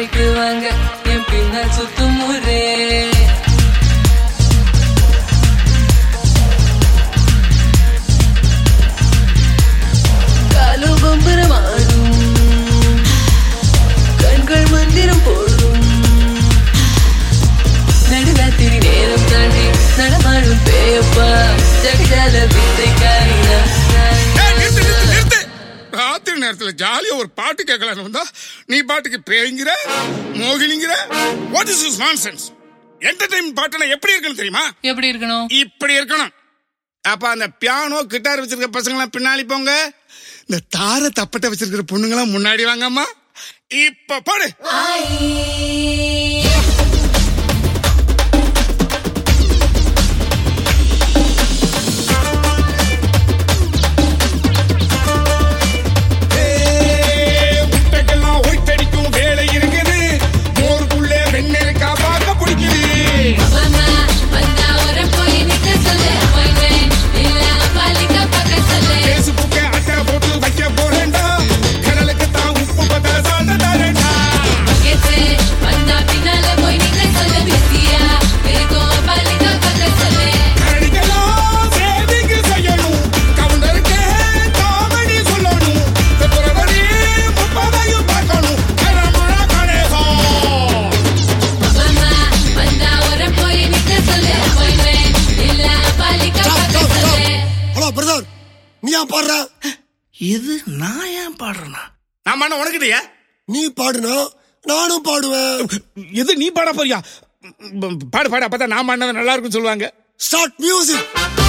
Bike வாங்க என் பின்னால் சுத்தும் ஊரே காலு பம்பரமாடும் கண்கள் மந்திரம் போடும் நடுராத்திரி நேரம் தாண்டி நடமாடும் பேயப்பா ஜகஜால வித்தைக்காரினா ஏய், நிறுத்து, நிறுத்து, நிறுத்து. ராத்திரி நேரத்துல ஜாலியா ஒரு பாட்டு கேட்கலான்னு வந்தா நீ பாட்டுக்கு பேய்ங்கிற மோகினிங்கிற what is is nonsense entertainment பாட்டுனா எப்படி இருக்குன்னு தெரியுமா எப்படி இருக்கணும் இப்படி இருக்கணும் அப்ப அந்த பியானோ கிட்டார் வச்சிருக்க பசங்க எல்லாம் பின்னாடி போங்க இந்த தார தப்பட்டை வச்சிருக்கிற பொண்ணுங்க எல்லாம் முன்னாடி வாங்கம்மா இப்ப பாடு ஏய், முட்டைக்கெல்லாம் ஒயிட்டடிக்கும் வேலை இருக்குது மோருக்குள்ளே வெண்ணெய் இருக்கா பார்க்க பிடிக்குது மாமா வந்தா ஒரு போய் நிக்க சொல்லு appointment இல்ல அப்பாலிக்க பக்க சொல்லு பேஸ்புக்கை அட்டை போட்டு வைக்க போறேன்டா கடலுக்கு தான் உப்பு பத்த சாந்த தரேன்டா கேட்டு வந்தா பின்னால போய் நிக்க சொல்லு பிஸியா இருக்கும் அப்பாலிக்க பக்க சொல்லு கரடிக்கெல்லாம் சேவிங் செய்யணும் கவுண்டருக்கு காமெடி சொல்லணும் பிப்ரவரி முப்பதையும் பார்க்கணும் கரமுழா கணேசம் மாமா வந்தா ஒரு போய் நிக்க சொல்லு appointment இல்ல அப்பாலிக்க பக்க சொல்லு ஹலோ பிரதர் நீ ஏன் பாடுற இது நான் ஏன் பாடுறேனா நான் பண்ண உனக்கிட்டயா நீ பாடுனா நானும் பாடுவேன் எது நீ பாட போறியா பாடு பாடு அப்பதான் நான் பண்ணது நல்லா இருக்குன்னு சொல்லுவாங்க ஸ்டார்ட் மியூசிக்